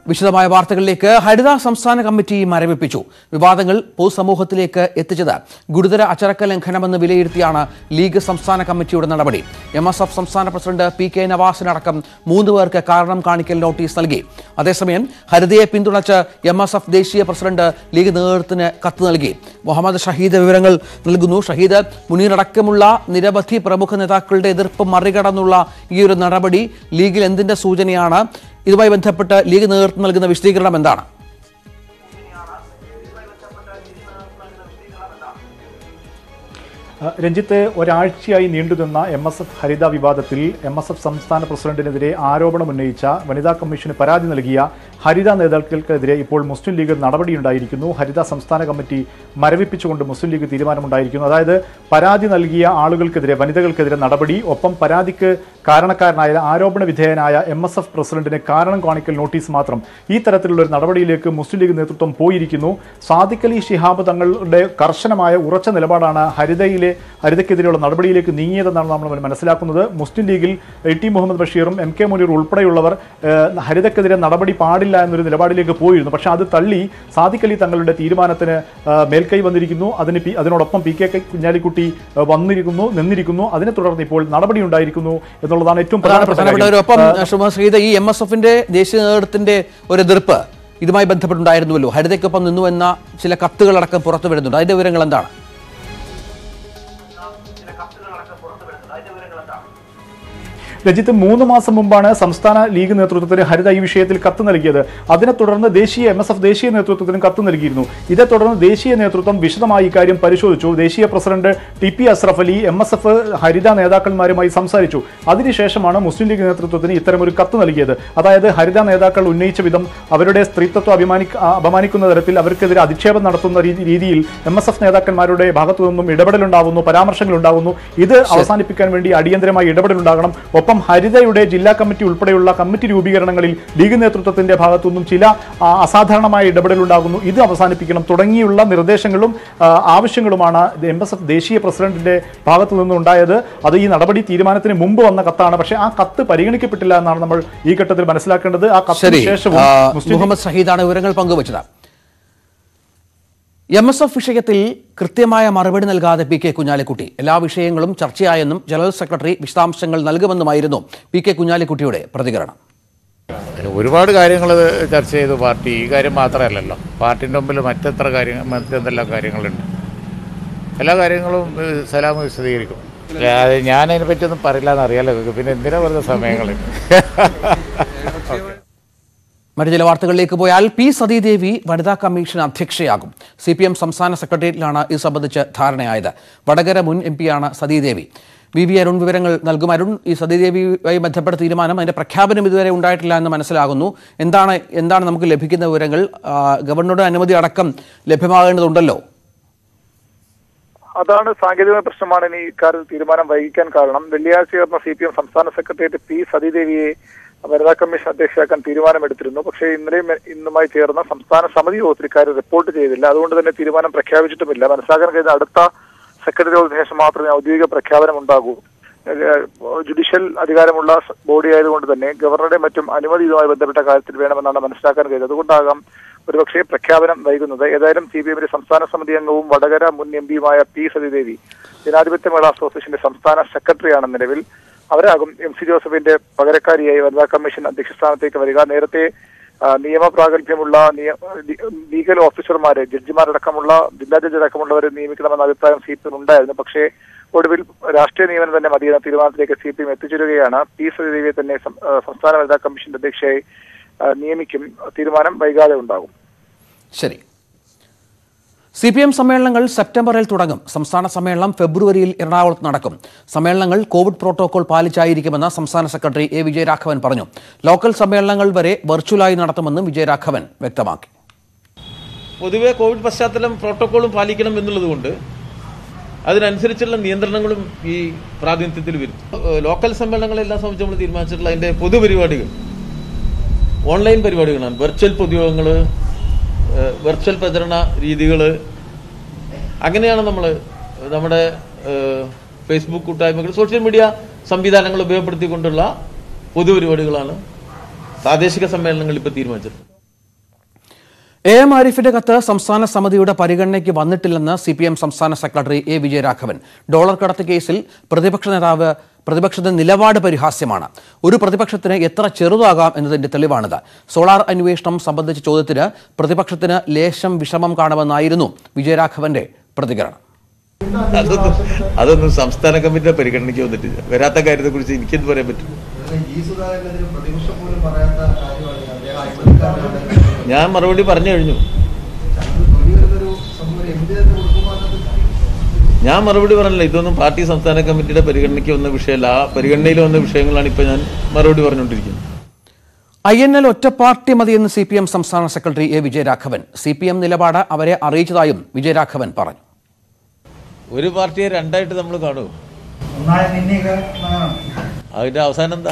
വിശദമായ വാർത്തകളിലേക്ക് ഹരിത സംസ്ഥാന കമ്മിറ്റി മരവിപ്പിച്ചു വിവാദങ്ങൾ പൊതുസമൂഹത്തിലേക്ക് എത്തിച്ചത് ഗുരുതര അച്ചടക്ക ലംഘനമെന്ന് വിലയിരുത്തിയാണ് ലീഗ് സംസ്ഥാന കമ്മിറ്റിയുടെ നടപടി എം എസ് എഫ് സംസ്ഥാന പ്രസിഡന്റ് പി കെ നവാസിനടക്കം മൂന്ന് പേർക്ക് കാരണം കാണിക്കൽ നോട്ടീസ് നൽകി അതേസമയം ഹരിതയെ പിന്തുണച്ച് എം എസ് എഫ് ദേശീയ പ്രസിഡന്റ് ലീഗ് നേതൃത്വത്തിന് കത്ത് നൽകി മുഹമ്മദ് ഷഹീദ് വിവരങ്ങൾ നൽകുന്നു ഷഹീദ് മുനീറടക്കമുള്ള നിരവധി പ്രമുഖ നേതാക്കളുടെ എതിർപ്പ് മറികടന്നുള്ള ഈ ഒരു നടപടി ലീഗിൽ എന്തിന്റെ സൂചനയാണ് ഇതുമായി ബന്ധപ്പെട്ട് ലീഗ് നേതൃത്വം നൽകുന്ന വിശദീകരണം എന്താണ് അഹ് രഞ്ജിത്ത് ഒരാഴ്ചയായി നീണ്ടുനിന്ന എം എസ് എഫ് ഹരിത വിവാദത്തിൽ എം എസ് എഫ് സംസ്ഥാന പ്രസിഡന്റിനെതിരെ ആരോപണം ഉന്നയിച്ച വനിതാ കമ്മീഷന് പരാതി നൽകിയ ഹരിത നേതാക്കൾക്കെതിരെ ഇപ്പോൾ മുസ്ലിം ലീഗ് നടപടിയുണ്ടായിരിക്കുന്നു ഹരിത സംസ്ഥാന കമ്മിറ്റി മരവിപ്പിച്ചുകൊണ്ട് മുസ്ലിം ലീഗ് തീരുമാനമുണ്ടായിരിക്കുന്നു അതായത് പരാതി നൽകിയ ആളുകൾക്കെതിരെ വനിതകൾക്കെതിരെ നടപടി ഒപ്പം പരാതിക്ക് കാരണക്കാരനായ ആരോപണ വിധേയനായ എം എസ് എഫ് പ്രസിഡന്റിന് കാരണം കാണിക്കൽ നോട്ടീസ് മാത്രം ഈ തരത്തിലുള്ള ഒരു നടപടിയിലേക്ക് മുസ്ലിം ലീഗ് നേതൃത്വം പോയിരിക്കുന്നു സാദിഖ് അലി ശിഹാബ് തങ്ങളുടെ കർശനമായ ഉറച്ച നിലപാടാണ് ഹരിതയിലെ ഹരിതയ്ക്കെതിരെയുള്ള നടപടിയിലേക്ക് നീങ്ങിയതെന്നാണ് നമ്മൾ മനസ്സിലാക്കുന്നത് മുസ്ലിം ലീഗിൽ എ ടി മുഹമ്മദ് ബഷീറും എം കെ മുനീർ ഉൾപ്പെടെയുള്ളവർ ഏഹ്, ഹരിതയ്ക്കെതിരെ നടപടി പാടില്ല എന്നൊരു നിലപാടിലേക്ക് പോയിരുന്നു പക്ഷേ അത് തള്ളി സാദിഖ് അലി തങ്ങളുടെ തീരുമാനത്തിന് ഏഹ്, മേൽക്കൈ വന്നിരിക്കുന്നു അതിന് പി- അതിനോടൊപ്പം പി കെ കുഞ്ഞാലിക്കുട്ടി ഏഹ്, വന്നിരിക്കുന്നു നിന്നിരിക്കുന്നു അതിനെ തുടർന്ന് ഇപ്പോൾ നടപടി ഉണ്ടായിരിക്കുന്നു എന്നുള്ളതാണ് ഏറ്റവും അതാണ് പ്രധാനപ്പെട്ട പ്രധാനപ്പെട്ട ഒരു ഒപ്പം കാര്യം. ശ്രീമതി ശ്രീത ഈ എം എസ് എഫിന്റെ ദേശീയ നേതൃത്വത്തിന്റെ ഒരു എതിർപ്പ് ഇതുമായി ബന്ധപ്പെട്ടുണ്ടായിരുന്നുവല്ലോ ഹരിതയ്ക്കൊപ്പം നിന്നു എന്ന ചില കത്തുകളടക്കം പുറത്തു വരുന്നുണ്ട് അതിന്റെ വിവരങ്ങൾ എന്താണ് രഞ്ജിത്ത് മൂന്ന് മാസം മുമ്പാണ് സംസ്ഥാന ലീഗ് നേതൃത്വത്തിന് ഹരിത ഈ വിഷയത്തിൽ കത്ത് നൽകിയത് അതിനെ തുടർന്ന് ദേശീയ എം എസ് എഫ് ദേശീയ നേതൃത്വത്തിനും കത്ത് നൽകിയിരുന്നു ഇതേ തുടർന്ന് ദേശീയ നേതൃത്വം വിശദമായി ഇക്കാര്യം പരിശോധിച്ചു ദേശീയ president T P Asraf Ali M S F Haritha നേതാക്കന്മാരുമായി സംസാരിച്ചു അതിനുശേഷമാണ് മുസ്ലിം ലീഗ് നേതൃത്വത്തിന് ഇത്തരമൊരു കത്ത് നൽകിയത് അതായത് ഹരിത നേതാക്കൾ ഉന്നയിച്ച വിധം അവരുടെ സ്ത്രീത്വം അഭിമാനി അപമാനിക്കുന്ന തരത്തിൽ അവർക്കെതിരെ അധിക്ഷേപം നടത്തുന്ന രീതി- രീതിയിൽ എം എസ് എഫ് നേതാക്കന്മാരുടെ ഭാഗത്തു നിന്നും ഇടപെടലുണ്ടാവുന്നു പരാമർശങ്ങൾ ഉണ്ടാവുന്നു ഇത് അവസാനിപ്പിക്കാൻ വേണ്ടി അടിയന്തരമായി ഇടപെടലുണ്ടാകണം ഒപ്പം ഹരിതയുടെ ജില്ലാ കമ്മിറ്റി ഉൾപ്പെടെയുള്ള കമ്മിറ്റി രൂപീകരണങ്ങളിൽ ലീഗ് നേതൃത്വത്തിന്റെ ഭാഗത്തു നിന്നും ചില ആ, അസാധാരണമായ ഇടപെടലുണ്ടാകുന്നു ഇത് അവസാനിപ്പിക്കണം തുടങ്ങിയുള്ള നിർദ്ദേശങ്ങളും ആ, ആവശ്യങ്ങളുമാണ് എം എസ് എഫ് ദേശീയ പ്രസിഡന്റിന്റെ ഭാഗത്തു നിന്നും ഉണ്ടായത് അത് ഈ നടപടി തീരുമാനത്തിന് മുമ്പ് വന്ന കത്താണ് പക്ഷേ ആ കത്ത് പരിഗണിക്കപ്പെട്ടില്ല എന്നാണ് നമ്മൾ ഈ ഘട്ടത്തിൽ മനസ്സിലാക്കേണ്ടത് ആ കത്തിന് ശരി ശേഷവും ആ, മുസ്ലിം ലീഗ് മുഹമ്മദ് ഷഹീദാണ് വിവരങ്ങൾ പങ്കുവച്ചത് എം എസ് എഫ് വിഷയത്തിൽ കൃത്യമായ മറുപടി നൽകാതെ പി കെ കുഞ്ഞാലിക്കുട്ടി എല്ലാ വിഷയങ്ങളും ചർച്ചയായെന്നും ജനറൽ സെക്രട്ടറി വിശദാംശങ്ങൾ നൽകുമെന്നുമായിരുന്നു പി കെ കുഞ്ഞാലിക്കുട്ടിയുടെ പ്രതികരണം അതിൽ ഒരുപാട് കാര്യങ്ങൾ ചർച്ച ചെയ്തു പാർട്ടി ഈ കാര്യം മാത്രമല്ലല്ലോ പാർട്ടിൻ്റെ മുമ്പിൽ മറ്റെത്ര കാര്യങ്ങൾ മറ്റെന്തെല്ലാം കാര്യങ്ങളുണ്ട് എല്ലാ കാര്യങ്ങളും ഏഹ്, സലാം വിശദീകരിക്കും അല്ലാതെ ഞാൻ അതിനെ പറ്റിയൊന്നും പറയില്ല എന്നറിയാലോ നിങ്ങൾക്ക്. പിന്നെ എന്തിനാ വെറുതെ സമയങ്ങൾ മറ്റു ചില വാർത്തകളിലേക്ക് പോയാൽ പി സതീദേവി വനിതാ കമ്മീഷൻ അധ്യക്ഷയാകും സി പി എം സംസ്ഥാന സെക്രട്ടേറിയറ്റിലാണ് ഇത് സംബന്ധിച്ച് ധാരണയായത് വടകര മുൻ എം പിയാണ് സതീദേവി വി വി അരുൺ വിവരങ്ങൾ നൽകും അരുൺ ഈ സതീദേവിയുമായി ബന്ധപ്പെട്ട തീരുമാനം അതിന്റെ പ്രഖ്യാപനം ഇതുവരെ ഉണ്ടായിട്ടില്ല എന്ന് മനസ്സിലാകുന്നു എന്താണ് എന്താണ് നമുക്ക് ലഭിക്കുന്ന വിവരങ്ങൾ ആ, ഗവർണറുടെ അനുമതി അടക്കം ലഭ്യമാകേണ്ടതുണ്ടല്ലോ അതാണ് സാങ്കേതിക പ്രശ്നമാണ് ഇനി ഇക്കാര്യത്തിൽ തീരുമാനം വൈകിക്കാൻ കാരണം വെള്ളിയാഴ്ച ചേർന്ന സി പി എം സംസ്ഥാന സെക്രട്ടേറിയറ്റ് പി സതീദേവിയെ വനിതാ കമ്മീഷൻ അധ്യക്ഷയാക്കാൻ തീരുമാനമെടുത്തിരുന്നു പക്ഷേ ഇന്നലെയും ഇന്നുമായി ചേർന്ന സംസ്ഥാന സമിതി യോഗത്തിൽ ഇക്കാര്യം റിപ്പോർട്ട് ചെയ്തില്ല അതുകൊണ്ട് തന്നെ തീരുമാനം പ്രഖ്യാപിച്ചിട്ടുമില്ല മനസ്സിലാക്കാൻ കഴിയുന്ന അടുത്ത സെക്രട്ടറി യോഗത്തിന് ശേഷം മാത്രമേ ഔദ്യോഗിക പ്രഖ്യാപനം ഉണ്ടാകൂ ഏഹ് ജുഡീഷ്യൽ അധികാരമുള്ള ബോഡി ആയതുകൊണ്ട് തന്നെ ഗവർണറുടെ മറ്റും അനുമതി ഇതുമായി ബന്ധപ്പെട്ട കാര്യത്തിൽ വേണമെന്നാണ് മനസ്സിലാക്കാൻ കഴിയുന്നത് അതുകൊണ്ടാകാം ഒരുപക്ഷെ പ്രഖ്യാപനം വൈകുന്നത് ഏതായാലും സി പി എമ്മിന്റെ സംസ്ഥാന സമിതി അംഗവും വടകര മുൻ എം പിയുമായ പി സതിദേവി ജനാധിപത്യ മേള അസോസിയേഷന്റെ സംസ്ഥാന സെക്രട്ടറിയാണ് നിലവിൽ അവരാകും എം സി ജോസഫിന്റെ പകരക്കാരിയായി വനിതാ കമ്മീഷൻ അധ്യക്ഷ സ്ഥാനത്തേക്ക് വരിക നേരത്തെ ആ, നിയമപ്രാഗൽഭ്യമുള്ള നിയ- ലീ- ലീഗൽ ഓഫീസർമാരെ ജഡ്ജിമാരടക്കമുള്ള ജില്ലാ ജഡ്ജി അടക്കമുള്ളവരെ നിയമിക്കണമെന്ന അഭിപ്രായം സി പി എം ഉണ്ടായിരുന്നു പക്ഷേ ഒടുവിൽ രാഷ്ട്രീയ നിയമനം തന്നെ മതിയെന്ന തീരുമാനത്തിലേക്ക് സി പി എം എത്തിച്ചേരുകയാണ് പി സതിദേവിയെ തന്നെ സം- ആ, സംസ്ഥാന വനിതാ കമ്മീഷന്റെ അധ്യക്ഷയായി ആ, നിയമിക്കും തീരുമാനം വൈകാതെ ഉണ്ടാകും ശരി സി പി എം സമ്മേളനങ്ങൾ സെപ്റ്റംബറിൽ തുടങ്ങും സംസ്ഥാന സമ്മേളനം ഫെബ്രുവരിയിൽ എറണാകുളത്ത് നടക്കും സമ്മേളനങ്ങൾ കോവിഡ് പ്രോട്ടോകോൾ പാലിച്ചായിരിക്കുമെന്ന് സംസ്ഥാന സെക്രട്ടറി എ വിജയരാഘവൻ പറഞ്ഞു ലോക്കൽ സമ്മേളനങ്ങൾ വരെ വെർച്വലായി നടത്തുമെന്നും വിജയരാഘവൻ വ്യക്തമാക്കി പൊതുവെ കോവിഡ് പശ്ചാത്തലം പ്രോട്ടോക്കോളും പാലിക്കണം എന്നുള്ളതുകൊണ്ട് അതിനനുസരിച്ചുള്ള നിയന്ത്രണങ്ങളും ഈ പ്രാതിനിധ്യത്തിൽ വരും ഏഹ് ലോക്കൽ സമ്മേളനങ്ങളെല്ലാം സംബന്ധിച്ച് നമ്മൾ തീരുമാനിച്ചിട്ടുള്ള അതിന്റെ പൊതുപരിപാടികൾ ഓൺലൈൻ പരിപാടികളാണ് വെർച്വൽ പൊതുയോഗങ്ങൾ വെർച്വൽ പ്രചരണ രീതികൾ അങ്ങനെയാണ് നമ്മൾ നമ്മുടെ ഏഹ്, ഫേസ്ബുക്ക് കൂട്ടായ്മകൾ സോഷ്യൽ മീഡിയ സംവിധാനങ്ങൾ ഉപയോഗപ്പെടുത്തിക്കൊണ്ടുള്ള പൊതുപരിപാടികളാണ് പ്രാദേശിക സമ്മേളനങ്ങൾ ഇപ്പോൾ തീരുമാനിച്ചിട്ടുള്ളത് എ എം ആരിഫിന്റെ കത്ത് സംസ്ഥാന സമിതിയുടെ പരിഗണനയ്ക്ക് വന്നിട്ടില്ലെന്ന് സി പി എം സംസ്ഥാന സെക്രട്ടറി എ വിജയരാഘവൻ ഡോളർ കടത്ത് കേസിൽ പ്രതിപക്ഷ നേതാവ് പ്രതിപക്ഷത്തിന്റെ നിലപാട് പരിഹാസ്യമാണ് ഒരു പ്രതിപക്ഷത്തിന് എത്ര ചെറുതാകാം എന്നതിന്റെ തെളിവാണിത് സോളാർ അന്വേഷണം സംബന്ധിച്ച ചോദ്യത്തിന് പ്രതിപക്ഷത്തിന് ലേശം വിഷമം കാണുമെന്നായിരുന്നു വിജയരാഘവന്റെ പ്രതികരണം അതൊന്നും അതൊന്നും സംസ്ഥാന കമ്മിറ്റിയുടെ പരിഗണനയ്ക്ക് വന്നിട്ടില്ല വരാത്ത കാര്യത്തെ കുറിച്ച് എനിക്കെന്ത് പറയാൻ പറ്റും ഈ സുധാകരനെതിരെ പ്രതിപക്ഷം പോലും പറയാത്ത കാര്യമാണ് അദ്ദേഹം അഴിമതിക്കാരനാണ് ഞാൻ മറുപടി പറഞ്ഞു കഴിഞ്ഞു തൊഴിലുള്ളൊരു സംഭവം എം പി തന്നെ കൊടുക്കുമ്പോൾ അത് ഞാൻ മറുപടി പറഞ്ഞില്ല ഇതൊന്നും പാർട്ടി സംസ്ഥാന കമ്മിറ്റിയുടെ പരിഗണനയ്ക്ക് വന്ന വിഷയമല്ല ആ പരിഗണനയിൽ വന്ന വിഷയങ്ങളാണ് ഇപ്പൊ ഞാൻ മറുപടി പറഞ്ഞുകൊണ്ടിരിക്കുന്നത് ഐ എൻ എൽ ഒറ്റപ്പാർട്ടി മതിയെന്ന് സി പി എം സംസ്ഥാന secretary A Vijayaraghavan C P M നിലപാട് അവരെ അറിയിച്ചതായും വിജയരാഘവൻ പറഞ്ഞു ഒരു പാർട്ടിയെ രണ്ടായിട്ട് നമ്മൾ കാണൂ ഒന്നായ നിന്നെയൊക്കെ കാണാം അതിന്റെ അവസാനം എന്താ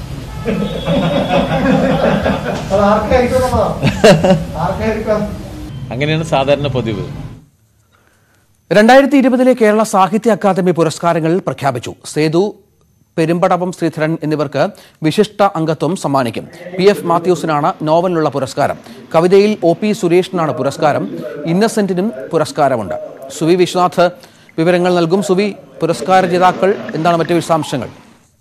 അത് ആർക്കായിരിക്കും ആർക്കായിരിക്കാം അങ്ങനെയാണ് സാധാരണ പതിവ് രണ്ടായിരത്തി ഇരുപതിലെ കേരള സാഹിത്യ അക്കാദമി പുരസ്കാരങ്ങൾ പ്രഖ്യാപിച്ചു സേതു പെരുമ്പടവം ശ്രീധരൻ എന്നിവർക്ക് വിശിഷ്ട അംഗത്വം സമ്മാനിക്കും പി എഫ് മാത്യൂസിനാണ് നോവലിനുള്ള പുരസ്കാരം കവിതയിൽ ഒ പി സുരേഷിനാണ് പുരസ്കാരം ഇന്നസെന്റിനും പുരസ്കാരമുണ്ട് സുവി വിശ്വനാഥ് വിവരങ്ങൾ നൽകും സുവി പുരസ്കാര ജേതാക്കൾ എന്താണ് മറ്റു വിശദാംശങ്ങൾ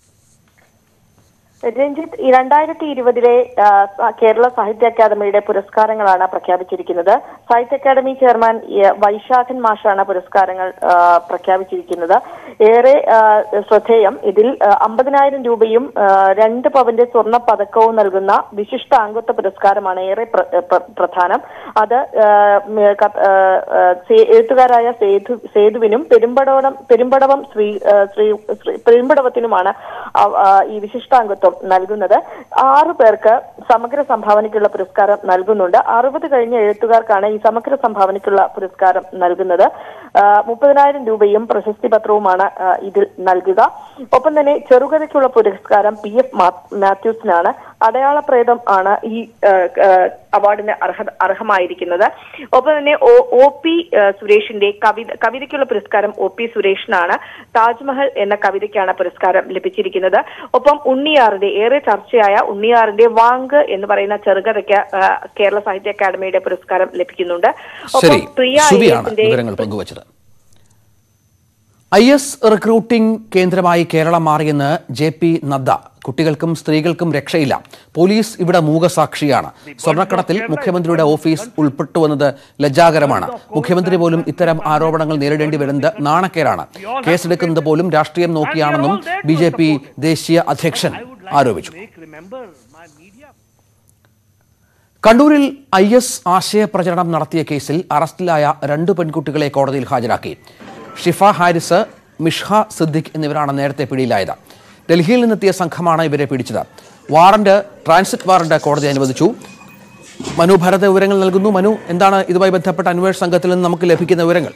രഞ്ജിത്ത് ഈ രണ്ടായിരത്തി ഇരുപതിലെ കേരള സാഹിത്യ അക്കാദമിയുടെ പുരസ്കാരങ്ങളാണ് പ്രഖ്യാപിച്ചിരിക്കുന്നത് സാഹിത്യ അക്കാദമി ചെയർമാൻ എ, വൈശാഖൻ മാഷാണ് പുരസ്കാരങ്ങൾ ആ, പ്രഖ്യാപിച്ചിരിക്കുന്നത് ഏറെ ആ, ശ്രദ്ധേയം ഇതിൽ ആ, അമ്പതിനായിരം രൂപയും ആ, രണ്ട് പവന്റെ സ്വർണ്ണ പതക്കവും നൽകുന്ന വിശിഷ്ട അംഗത്വ പുരസ്കാരമാണ് ഏറെ പ്ര- പ്ര- പ്രധാനം അത് ആ, ഉം, ക- ആ, ആ, സേ- എഴുത്തുകാരായ സേതു സേതുവിനും പെരുമ്പടവം പെരുമ്പടവം ശ്രീ ആ, ശ്രീ ശ്രീ- പെരുമ്പടവത്തിനുമാണ് ആ- ആ, ഈ വിശിഷ്ടാംഗത്വം നൽകുന്നത് ആറു പേർക്ക് സമഗ്ര സംഭാവനയ്ക്കുള്ള പുരസ്കാരം നൽകുന്നുണ്ട് അറുപത് കഴിഞ്ഞ എഴുത്തുകാർക്കാണ് ഈ സമഗ്ര സംഭാവനയ്ക്കുള്ള പുരസ്കാരം നൽകുന്നത് ആ, മുപ്പതിനായിരം രൂപയും പ്രശസ്തി പത്രവുമാണ് ആ, ഇതിൽ നൽകുക ഒപ്പം തന്നെ ചെറുകഥയ്ക്കുള്ള പുരസ്കാരം പി എഫ് മാത്യൂസിനാണ് അടയാള പ്രേതം ആണ് ഈ ആ, ആ, അവാർഡിന് അർഹ അർഹമായിരിക്കുന്നത് ഒപ്പം തന്നെ ഒ ഒ പി ആ, സുരേഷിന്റെ കവിത കവിതയ്ക്കുള്ള പുരസ്കാരം ഒ പി സുരേഷിനാണ് താജ്മഹൽ എന്ന കവിതയ്ക്കാണ് പുരസ്കാരം ലഭിച്ചിരിക്കുന്നത് ഒപ്പം ഉണ്ണിയാറിന്റെ ഏറെ ചർച്ചയായ ഉണ്ണിയാറിന്റെ വാങ്ക് എന്ന് പറയുന്ന ചെറുകഥയ്ക്ക് ആ, കേരള സാഹിത്യ അക്കാദമിയുടെ പുരസ്കാരം ലഭിക്കുന്നുണ്ട് ശരി പ്രിയ സുവിയാണ് IAS ന്റെ വിവരങ്ങൾ പങ്കുവച്ചത് ഐ എസ് റിക്രൂട്ടിംഗ് കേന്ദ്രമായി കേരളം മാറിയെന്ന് ജെ പി നദ്ദ കുട്ടികൾക്കും സ്ത്രീകൾക്കും രക്ഷയില്ല പോലീസ് ഇവിടെ മൂകസാക്ഷിയാണ് സ്വർണ്ണക്കടത്തിൽ മുഖ്യമന്ത്രിയുടെ ഓഫീസ് ഉൾപ്പെട്ടുവെന്നത് ലജ്ജാകരമാണ് മുഖ്യമന്ത്രി പോലും ഇത്തരം ആരോപണങ്ങൾ നേരിടേണ്ടി വരുന്നത് നാണക്കേടാണ് കേസെടുക്കുന്നത് പോലും രാഷ്ട്രീയം നോക്കിയാണെന്നും ബി ജെ പി ദേശീയ അധ്യക്ഷൻ ആരോപിച്ചു കണ്ണൂരിൽ ഐ എസ് ആശയപ്രചരണം നടത്തിയ കേസിൽ അറസ്റ്റിലായ രണ്ട് പെൺകുട്ടികളെ കോടതിയിൽ ഹാജരാക്കി ഷിഫ ഹാരിസ് മിഷ്ഹ സിദ്ദിഖ് എന്നിവരാണ് നേരത്തെ പിടിയിലായത് ഡൽഹിയിൽ നിന്നെത്തിയ സംഘമാണ് ഇവരെ പിടിച്ചത് വാറന്റ് ട്രാൻസിറ്റ് വാറന്റ് കോടതി അനുവദിച്ചു മനു ഭരത വിവരങ്ങൾ നൽകുന്നു മനു എന്താണ് ഇതുമായി ബന്ധപ്പെട്ട അന്വേഷണ സംഘത്തിൽ നിന്ന് നമുക്ക് ലഭിക്കുന്ന വിവരങ്ങൾ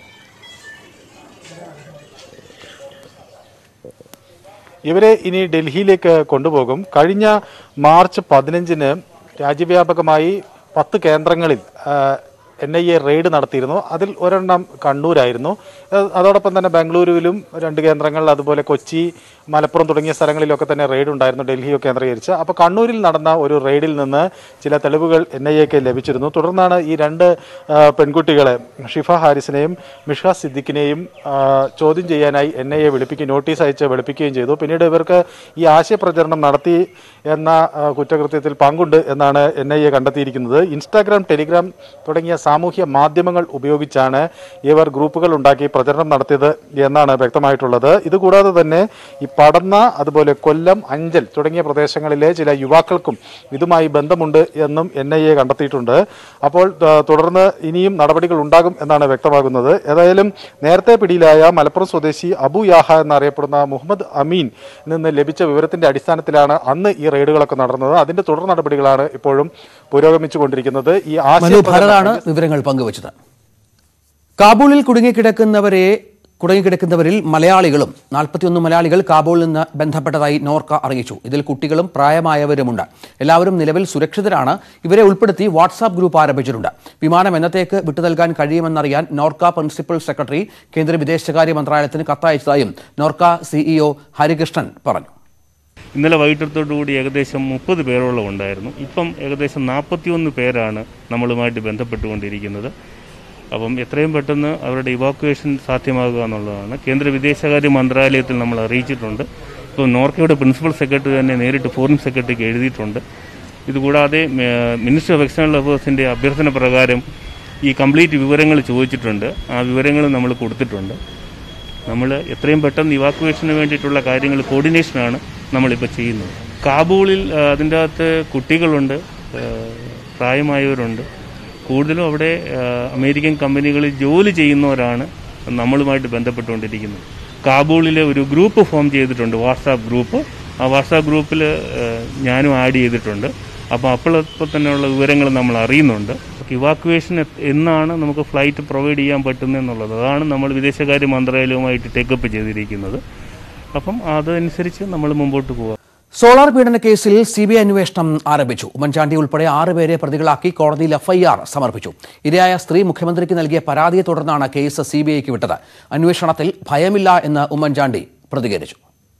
ഇവരെ ഇനി ഡൽഹിയിലേക്ക് കൊണ്ടുപോകും കഴിഞ്ഞ മാർച്ച് പതിനഞ്ചിന് രാജ്യവ്യാപകമായി പത്ത് കേന്ദ്രങ്ങളിൽ എൻ ഐ എ റെയ്ഡ് നടത്തിയിരുന്നു അതിൽ ഒരെണ്ണം കണ്ണൂരായിരുന്നു അത് അതോടൊപ്പം തന്നെ ബാംഗ്ലൂരുവിലും രണ്ട് കേന്ദ്രങ്ങൾ അതുപോലെ കൊച്ചി മലപ്പുറം തുടങ്ങിയ സ്ഥലങ്ങളിലൊക്കെ തന്നെ റെയ്ഡ് ഉണ്ടായിരുന്നു ഡൽഹിയോ കേന്ദ്രീകരിച്ച് അപ്പോൾ കണ്ണൂരിൽ നടന്ന ഒരു റെയ്ഡിൽ നിന്ന് ചില തെളിവുകൾ എൻ ഐ എക്ക് ലഭിച്ചിരുന്നു തുടർന്നാണ് ഈ രണ്ട് ആ, പെൺകുട്ടികളെ ഷിഫ ഹാരിസിനെയും മിഷ സിദ്ദിഖിനെയും ആ, ചോദ്യം ചെയ്യാനായി എൻ ഐ എ വിളിപ്പിക്കുകയും നോട്ടീസ് അയച്ച് വിളിപ്പിക്കുകയും ചെയ്തു പിന്നീട് ഇവർക്ക് ഈ ആശയപ്രചരണം നടത്തി എന്ന ആ, കുറ്റകൃത്യത്തിൽ പങ്കുണ്ട് എന്നാണ് എൻ ഐ എ കണ്ടെത്തിയിരിക്കുന്നത് ഇൻസ്റ്റാഗ്രാം ടെലിഗ്രാം തുടങ്ങിയ സാമൂഹ്യ മാധ്യമങ്ങൾ ഉപയോഗിച്ചാണ് ഇവർ ഗ്രൂപ്പുകൾ ഉണ്ടാക്കി പ്രചരണം നടത്തിയത് എന്നാണ് വ്യക്തമായിട്ടുള്ളത് ഇതുകൂടാതെ തന്നെ ഈ പടന്ന അതുപോലെ കൊല്ലം അഞ്ചൽ തുടങ്ങിയ പ്രദേശങ്ങളിലെ ചില യുവാക്കൾക്കും ഇതുമായി ബന്ധമുണ്ട് എന്നും എൻ ഐ എ കണ്ടെത്തിയിട്ടുണ്ട് അപ്പോൾ ആ, തുടർന്ന് ഇനിയും നടപടികൾ ഉണ്ടാകും എന്നാണ് വ്യക്തമാകുന്നത് ഏതായാലും നേരത്തെ പിടിയിലായ മലപ്പുറം സ്വദേശി അബു യാഹ എന്നറിയപ്പെടുന്ന മുഹമ്മദ് അമീൻ നിന്ന് ലഭിച്ച വിവരത്തിന്റെ അടിസ്ഥാനത്തിലാണ് അന്ന് ഈ റെയ്ഡുകളൊക്കെ നടന്നത് അതിന്റെ തുടർ നടപടികളാണ് ഇപ്പോഴും പുരോഗമിച്ചുകൊണ്ടിരിക്കുന്നത് ഈ മനു ഭരതാണ് ആശയ വിവരങ്ങൾ പങ്കുവച്ചത് കാബൂളിൽ കുടുങ്ങിക്കിടക്കുന്നവരെ കുടുങ്ങിക്കിടക്കുന്നവരിൽ മലയാളികളും നാൽപ്പത്തിയൊന്ന് മലയാളികൾ കാബൂളിൽ നിന്ന് ബന്ധപ്പെട്ടതായി നോർക്ക അറിയിച്ചു ഇതിൽ കുട്ടികളും പ്രായമായവരുമുണ്ട് എല്ലാവരും നിലവിൽ സുരക്ഷിതരാണ് ഇവരെ ഉൾപ്പെടുത്തി വാട്സാപ്പ് ഗ്രൂപ്പ് ആരംഭിച്ചിട്ടുണ്ട് വിമാനം എന്നത്തേക്ക് വിട്ടു നൽകാൻ കഴിയുമെന്നറിയാൻ നോർക്ക പ്രിൻസിപ്പൽ സെക്രട്ടറി കേന്ദ്ര വിദേശകാര്യ മന്ത്രാലയത്തിന് കത്തയച്ചതായും നോർക്ക സിഇഒ ഹരികൃഷ്ണൻ പറഞ്ഞു ഇന്നലെ വൈകിട്ടത്തോടുകൂടി ഏകദേശം മുപ്പത് പേരോളം ഉണ്ടായിരുന്നു ഇപ്പം ഏകദേശം നാൽപ്പത്തിയൊന്ന് പേരാണ് നമ്മളുമായിട്ട് ബന്ധപ്പെട്ടുകൊണ്ടിരിക്കുന്നത് അപ്പം എത്രയും പെട്ടെന്ന് അവരുടെ ഇവാക്വേഷൻ സാധ്യമാകുക എന്നുള്ളതാണ് കേന്ദ്ര വിദേശകാര്യ മന്ത്രാലയത്തിൽ നമ്മൾ അറിയിച്ചിട്ടുണ്ട് ഇപ്പോൾ നോർക്കയുടെ പ്രിൻസിപ്പൽ സെക്രട്ടറി തന്നെ നേരിട്ട് ഫോറിൻ സെക്രട്ടറിക്ക് എഴുതിയിട്ടുണ്ട് ഇതുകൂടാതെ മിനിസ്റ്റർ ഓഫ് എക്സ്റ്റേണൽ അഫയേഴ്സിൻ്റെ അഭ്യർത്ഥന പ്രകാരം ഈ കംപ്ലീറ്റ് വിവരങ്ങൾ ചോദിച്ചിട്ടുണ്ട് ആ വിവരങ്ങൾ നമ്മൾ കൊടുത്തിട്ടുണ്ട് നമ്മൾ എത്രയും പെട്ടെന്ന് ഇവാക്വേഷന് വേണ്ടിയിട്ടുള്ള കാര്യങ്ങൾ കോർഡിനേഷനാണ് നമ്മളിപ്പോൾ ചെയ്യുന്നത് കാബൂളിൽ ആ, അതിൻ്റെ അകത്ത് കുട്ടികളുണ്ട് ആ, പ്രായമായവരുണ്ട് കൂടുതലും അവിടെ ആ, അമേരിക്കൻ കമ്പനികളിൽ ജോലി ചെയ്യുന്നവരാണ് നമ്മളുമായിട്ട് ബന്ധപ്പെട്ടുകൊണ്ടിരിക്കുന്നത് കാബൂളിലെ ഒരു ഗ്രൂപ്പ് ഫോം ചെയ്തിട്ടുണ്ട് വാട്സാപ്പ് ഗ്രൂപ്പ് ആ വാട്സാപ്പ് ഗ്രൂപ്പിൽ ഞാനും ആഡ് ചെയ്തിട്ടുണ്ട് അപ്പോൾ അപ്പോഴപ്പോൾ തന്നെയുള്ള വിവരങ്ങൾ നമ്മൾ അറിയുന്നുണ്ട് ഇവാക്വേഷൻ എന്നാണ് നമുക്ക് ഫ്ലൈറ്റ് പ്രൊവൈഡ് ചെയ്യാൻ പറ്റുന്നത് എന്നുള്ളത് അതാണ് നമ്മൾ വിദേശകാര്യ മന്ത്രാലയവുമായിട്ട് ടേക്കപ്പ് ചെയ്തിരിക്കുന്നത് അപ്പം അതനുസരിച്ച് നമ്മൾ മുമ്പോട്ട് പോകാം സോളാർ പീഡന കേസിൽ സി ബി ഐ അന്വേഷണം ആരംഭിച്ചു ഉമ്മൻചാണ്ടി ഉൾപ്പെടെ ആറുപേരെ പ്രതികളാക്കി കോടതിയിൽ എഫ്ഐആർ സമർപ്പിച്ചു ഇരയായ സ്ത്രീ മുഖ്യമന്ത്രിക്ക് നൽകിയ പരാതിയെ തുടർന്നാണ് കേസ് സി ബി ഐക്ക് വിട്ടത് അന്വേഷണത്തിൽ ഭയമില്ല എന്ന് ഉമ്മൻചാണ്ടി പ്രതികരിച്ചു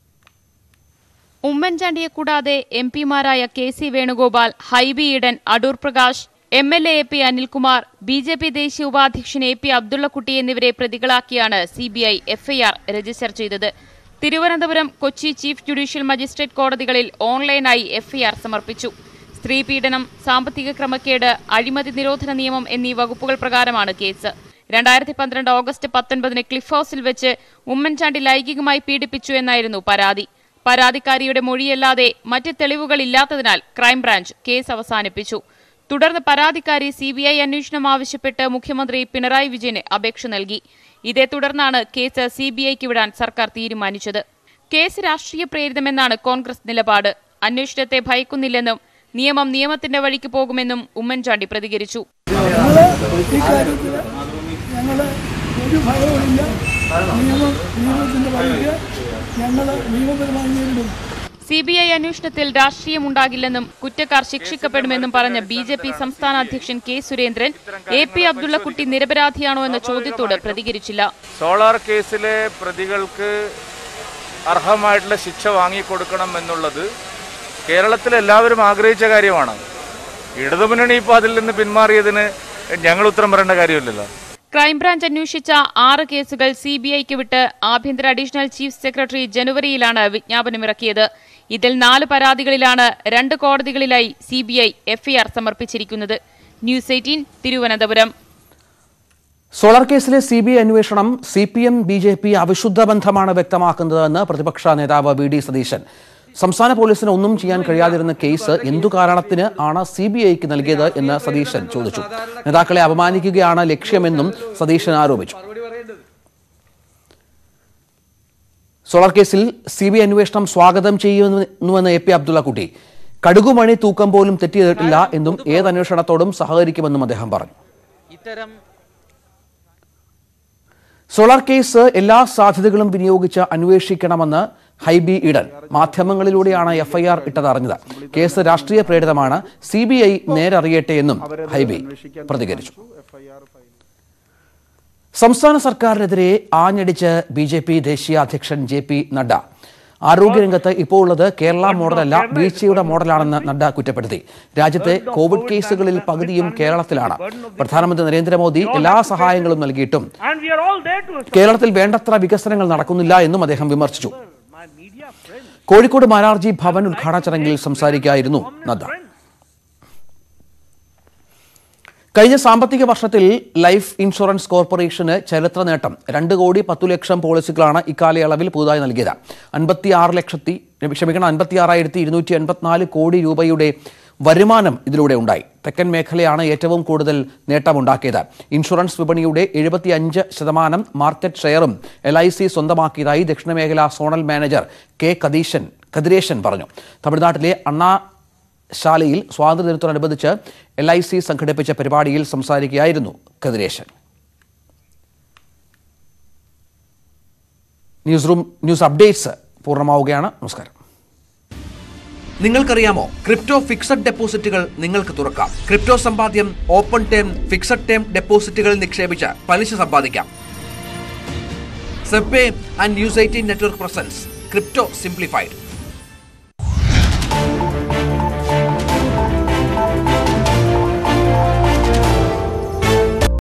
ഉമ്മൻചാണ്ടിയെ കൂടാതെ എം പിമാരായ K C Venugopal Hibi Eden Adoor Prakash M L A P Anilkumar B J P ദേശീയ ഉപാധ്യക്ഷൻ എ പി അബ്ദുള്ളക്കുട്ടി എന്നിവരെ പ്രതികളാക്കിയാണ് C B I FIR register ചെയ്തത് Thiruvananthapuram Kochi chief judicial magistrate കോടതികളിൽ ഓൺലൈനായി എഫ്ഐആർ സമർപ്പിച്ചു സ്ത്രീ പീഡനം സാമ്പത്തിക ക്രമക്കേട് അഴിമതി നിരോധന നിയമം എന്നീ വകുപ്പുകൾ പ്രകാരമാണ് കേസ് രണ്ടായിരത്തി പന്ത്രണ്ട് ഓഗസ്റ്റ് പത്തൊൻപതിന് ക്ലിഫ് ഹൌസിൽ വെച്ച് ഉമ്മൻചാണ്ടി ലൈംഗികമായി പീഡിപ്പിച്ചു എന്നായിരുന്നു പരാതി പരാതിക്കാരിയുടെ മൊഴിയല്ലാതെ മറ്റ് തെളിവുകളില്ലാത്തതിനാൽ ക്രൈംബ്രാഞ്ച് കേസ് അവസാനിപ്പിച്ചു തുടർന്ന് പരാതിക്കാരി സി ബി ഐ അന്വേഷണം ആവശ്യപ്പെട്ട് മുഖ്യമന്ത്രി പിണറായി വിജയന് അപേക്ഷ നൽകി ഇതേ തുടർന്നാണ് കേസ് സി ബി ഐക്ക് വിടാൻ സർക്കാർ തീരുമാനിച്ചത് കേസ് രാഷ്ട്രീയ പ്രേരിതമെന്നാണ് കോൺഗ്രസ് നിലപാട് അന്വേഷണത്തെ ഭയക്കുന്നില്ലെന്നും നിയമം നിയമത്തിന്റെ വഴിക്ക് പോകുമെന്നും ഉമ്മൻചാണ്ടി പ്രതികരിച്ചു ഇക്കാര്യത്തിൽ ഞങ്ങൾ ഒരു ഭയവുമില്ല നിയമം നിയമത്തിന്റെ വഴിക്ക് ഞങ്ങൾ നിയമപരമായി നേരിടും സി ബി ഐ അന്വേഷണത്തിൽ രാഷ്ട്രീയമുണ്ടാകില്ലെന്നും കുറ്റക്കാർ ശിക്ഷിക്കപ്പെടുമെന്നും പറഞ്ഞ ബി ജെ പി സംസ്ഥാന അധ്യക്ഷൻ K Surendran A P Abdullakutty നിരപരാധിയാണോ എന്ന ചോദ്യത്തോട് പ്രതികരിച്ചില്ല സോളാർ കേസിലെ പ്രതികൾക്ക് അർഹമായിട്ടുള്ള ശിക്ഷ വാങ്ങിക്കൊടുക്കണം എന്നുള്ളത് കേരളത്തിൽ എല്ലാവരും ആഗ്രഹിച്ച കാര്യമാണ് ഇടതുമുന്നണി ഇപ്പോൾ അതിൽ നിന്ന് പിന്മാറിയതിന് ഞങ്ങൾ ഉത്തരം പറയേണ്ട കാര്യമില്ലല്ലോ ക്രൈംബ്രാഞ്ച് അന്വേഷിച്ച ആറ് കേസുകൾ സി ബി ഐക്ക് വിട്ട് ആഭ്യന്തര അഡീഷണൽ ചീഫ് സെക്രട്ടറി ജനുവരിയിലാണ് വിജ്ഞാപനമിറക്കിയത് ഇതിൽ നാല് പരാതികളിലാണ് രണ്ട് കോടതികളിലായി സി ബി ഐ എഫ്ഐആർ സമർപ്പിച്ചിരിക്കുന്നത് ന്യൂസ് എയ്റ്റീൻ തിരുവനന്തപുരം സോളാർ കേസിലെ സി ബി ഐ അന്വേഷണം C P M B J P അവിശുദ്ധ ബന്ധമാണ് വ്യക്തമാക്കുന്നതെന്ന് പ്രതിപക്ഷ നേതാവ് വി ഡി സതീശൻ സംസ്ഥാന പോലീസിന് ഒന്നും ചെയ്യാൻ കഴിയാതിരുന്ന കേസ് എന്തു കാരണത്തിന് ആണ് സി ബി ഐക്ക് നൽകിയത് എന്ന് സതീശൻ ചോദിച്ചു നേതാക്കളെ അപമാനിക്കുകയാണ് ലക്ഷ്യമെന്നും സതീശൻ ആരോപിച്ചു സോളാർ കേസിൽ സി ബി ഐ അന്വേഷണം സ്വാഗതം ചെയ്യുന്നുവെന്ന് എ പി അബ്ദുള്ളക്കുട്ടി കടുകുമണി തൂക്കം പോലും തെറ്റിയതിട്ടില്ല എന്നും ഏത് അന്വേഷണത്തോടും സഹകരിക്കുമെന്നും അദ്ദേഹം പറഞ്ഞു ഇത്തരം സോളാർ കേസ് എല്ലാ സാധ്യതകളും വിനിയോഗിച്ച് അന്വേഷിക്കണമെന്ന് ഹൈബി ഇടൻ മാധ്യമങ്ങളിലൂടെയാണ് എഫ്ഐആർ ഇട്ടതറിഞ്ഞത് കേസ് രാഷ്ട്രീയ പ്രേരിതമാണ് സി ബി ഐ നേരറിയട്ടെ എന്നും ഹൈബി പ്രതികരിച്ചു സംസ്ഥാന സർക്കാരിനെതിരെ ആഞ്ഞടിച്ച് ബി ജെ പി ദേശീയ അധ്യക്ഷൻ ജെ പി നഡ്ഡ ആരോഗ്യരംഗത്ത് ഇപ്പോൾ ഉള്ളത് കേരള മോഡലല്ല വീഴ്ചയുടെ മോഡലാണെന്ന് നഡ്ഡ കുറ്റപ്പെടുത്തി രാജ്യത്തെ കോവിഡ് കേസുകളിൽ പകുതിയും കേരളത്തിലാണ് പ്രധാനമന്ത്രി നരേന്ദ്രമോദി എല്ലാ സഹായങ്ങളും നൽകിയിട്ടും കേരളത്തിൽ വേണ്ടത്ര വികസനങ്ങൾ നടക്കുന്നില്ല എന്നും അദ്ദേഹം വിമർശിച്ചു കോഴിക്കോട് മാരാർജി ഭവൻ ഉദ്ഘാടന ചടങ്ങിൽ സംസാരിക്കുകയായിരുന്നു നദ്ദ കഴിഞ്ഞ സാമ്പത്തിക വർഷത്തിൽ ലൈഫ് ഇൻഷുറൻസ് കോർപ്പറേഷന് ചരിത്ര നേട്ടം രണ്ട് കോടി പത്തു ലക്ഷം പോളിസികളാണ് ഇക്കാലയളവിൽ പുതുതായി നൽകിയത് അൻപത്തി ആറ് ലക്ഷത്തി ക്ഷമിക്കണം അൻപത്തി ആറായിരത്തി ഇരുന്നൂറ്റി എൺപത്തിനാല് കോടി രൂപയുടെ വരുമാനം ഇതിലൂടെ ഉണ്ടായി തെക്കൻ മേഖലയാണ് ഏറ്റവും കൂടുതൽ നേട്ടമുണ്ടാക്കിയത് ഇൻഷുറൻസ് വിപണിയുടെ എഴുപത്തി അഞ്ച് ശതമാനം മാർക്കറ്റ് ഷെയറും എൽ ഐ സി സ്വന്തമാക്കിയതായി ദക്ഷിണമേഖല zonal manager K Kadeeshan Kathiresan പറഞ്ഞു തമിഴ്നാട്ടിലെ അണ്ണാ ശാലയിൽ സ്വാതന്ത്ര്യദിനത്തോടനുബന്ധിച്ച് എൽ ഐ സി സംഘടിപ്പിച്ച പരിപാടിയിൽ സംസാരിക്കുകയായിരുന്നു Kathiresan news room news updates പൂർണ്ണമാവുകയാണ് നമസ്കാരം നിങ്ങൾക്കറിയാമോ ക്രിപ്റ്റോ ഫിക്സഡ് ഡെപ്പോസിറ്റുകൾ നിങ്ങൾക്ക് തുറക്കാം ക്രിപ്റ്റോ സമ്പാദ്യം ഓപ്പൺ ടേം ഫിക്സഡ് ടേം ഡെപ്പോസിറ്റുകളിൽ നിക്ഷേപിച്ച് പലിശ സമ്പാദിക്കാം Zeb and news eighteen network presence crypto simplified